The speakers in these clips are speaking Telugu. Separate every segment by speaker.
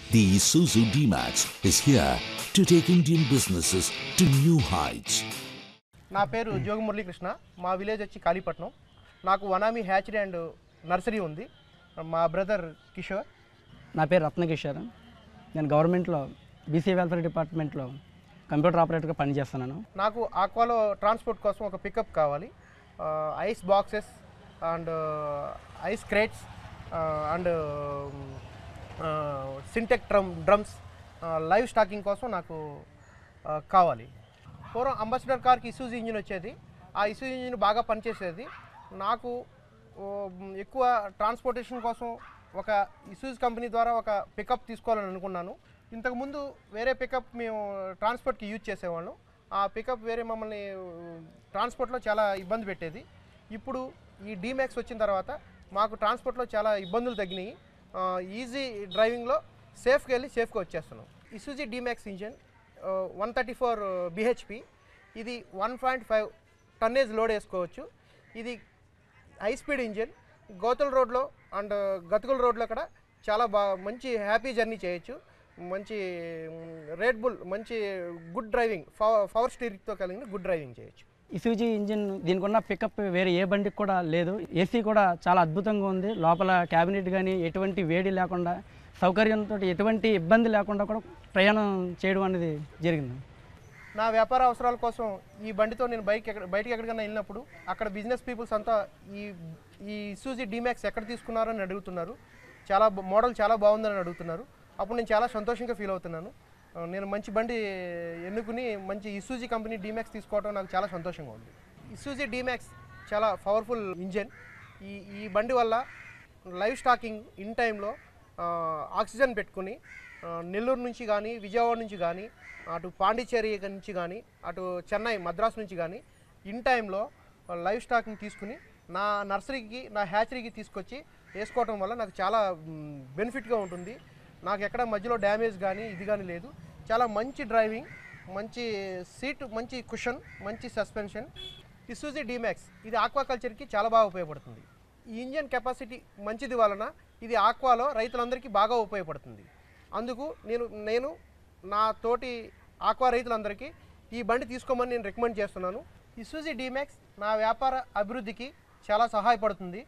Speaker 1: The Isuzu D-Max is here to take Indian businesses to new heights.
Speaker 2: నా పేరు జోగి మురళీకృష్ణ మా విలేజ్ వచ్చి కాళీపట్నం నాకు వనామి హ్యాచరీ అండ్ నర్సరీ ఉంది మా బ్రదర్ కిషోర్
Speaker 3: నా పేరు రత్నకిషోర్ నేను గవర్నమెంట్లో బీసీ వెల్ఫేర్ డిపార్ట్మెంట్లో కంప్యూటర్ ఆపరేటర్గా పనిచేస్తున్నాను
Speaker 2: నాకు ఆక్వాలో ట్రాన్స్పోర్ట్ కోసం ఒక పికప్ కావాలి ice boxes and ice crates and Syntex drum drums live stocking కోసం నాకు ఆ, కావాలి పూర్వం అంబాసిడర్ కార్కి ఇసూజీ ఇంజిన్ వచ్చేది ఆ ఇసూజీ ఇంజిన్ బాగా పనిచేసేది నాకు ఓ, మ్, ఎక్కువ ట్రాన్స్పోర్టేషన్ కోసం ఒక ఇసూజ్ కంపెనీ ద్వారా ఒక పికప్ తీసుకోవాలని అనుకున్నాను ఇంతకుముందు వేరే పికప్ మేము ట్రాన్స్పోర్ట్కి యూజ్ చేసేవాళ్ళం ఆ పికప్ వేరే మమ్మల్ని ట్రాన్స్పోర్ట్లో చాలా ఇబ్బంది పెట్టేది ఇప్పుడు ఈ డీమ్యాక్స్ వచ్చిన తర్వాత మాకు ట్రాన్స్పోర్ట్లో చాలా ఇబ్బందులు తగ్గినాయి ఆ, ఈజీ డ్రైవింగ్లో సేఫ్గా వెళ్ళి సేఫ్గా వచ్చేస్తున్నాం Isuzu D Max engine one thirty four BHP ఇది one point five tonnage load వేసుకోవచ్చు ఇది హై స్పీడ్ ఇంజిన్ గోతుల రోడ్లో అండ్ గతుకుల రోడ్లో కూడా చాలా బాగా మంచి హ్యాపీ జర్నీ చేయొచ్చు మంచి రేడ్ బుల్ మంచి గుడ్ డ్రైవింగ్ పవర్ స్టీరింగ్తో కలిగిన గుడ్ డ్రైవింగ్ చేయొచ్చు
Speaker 3: ఇసూజీ ఇంజిన్ దీనికి ఉన్న పికప్ వేరే ఏ బండికి కూడా లేదు ఏసీ కూడా చాలా అద్భుతంగా ఉంది లోపల క్యాబినెట్ కానీ ఎటువంటి వేడి లేకుండా సౌకర్యంతో ఎటువంటి ఇబ్బంది లేకుండా కూడా ప్రయాణం చేయడం అనేది జరిగింది
Speaker 2: నా వ్యాపార అవసరాల కోసం ఈ బండితో నేను బైక్ ఎక్కడ బయటికి ఎక్కడికైనా వెళ్ళినప్పుడు అక్కడ బిజినెస్ పీపుల్స్ అంతా ఈ ఈ ఇసూజీ డీమ్యాక్స్ ఎక్కడ తీసుకున్నారు అని అడుగుతున్నారు చాలా బ- మోడల్ చాలా బాగుందని అడుగుతున్నారు అప్పుడు నేను చాలా సంతోషంగా ఫీల్ అవుతున్నాను ఆ, నేను మంచి బండి ఎన్నుకుని మంచి ఇసూజీ కంపెనీ డీమ్యాక్స్ తీసుకోవడం నాకు చాలా సంతోషంగా ఉంది ఇసూజీ డీమ్యాక్స్ చాలా పవర్ఫుల్ ఇంజన్ ఈ ఈ బండి వల్ల లైవ్ స్టాకింగ్ ఇన్ టైంలో ఆక్సిజన్ పెట్టుకుని ఆ, నెల్లూరు నుంచి కానీ విజయవాడ నుంచి కానీ అటు పాండిచ్చేరి నుంచి కానీ అటు చెన్నై మద్రాసు నుంచి కానీ ఇన్ టైంలో లైవ్ స్టాక్ని తీసుకుని నా నర్సరీకి నా హ్యాచరీకి తీసుకొచ్చి వేసుకోవటం వల్ల నాకు చాలా బెనిఫిట్గా ఉంటుంది నాకు ఎక్కడ మధ్యలో డ్యామేజ్ కానీ ఇది కానీ లేదు చాలా మంచి డ్రైవింగ్ మంచి సీట్ మంచి కుషన్ మంచి సస్పెన్షన్ ఇసూజీ డీమ్యాక్స్ ఇది ఆక్వాకల్చర్కి చాలా బాగా ఉపయోగపడుతుంది ఈ ఇంజన్ కెపాసిటీ మంచిది వలన ఇది ఆక్వాలో రైతులందరికీ బాగా ఉపయోగపడుతుంది అందుకు నేను నేను నా తోటి ఆక్వా రైతులందరికీ ఈ బండి తీసుకోమని నేను రికమెండ్ చేస్తున్నాను ఇసూజీ డీమ్యాక్స్ నా వ్యాపార అభివృద్ధికి చాలా సహాయపడుతుంది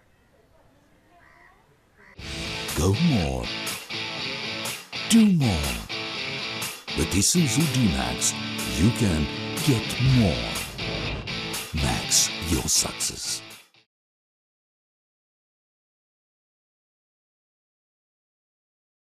Speaker 1: Go more. Do more. With Isuzu D-Max, you can get more. Max your success.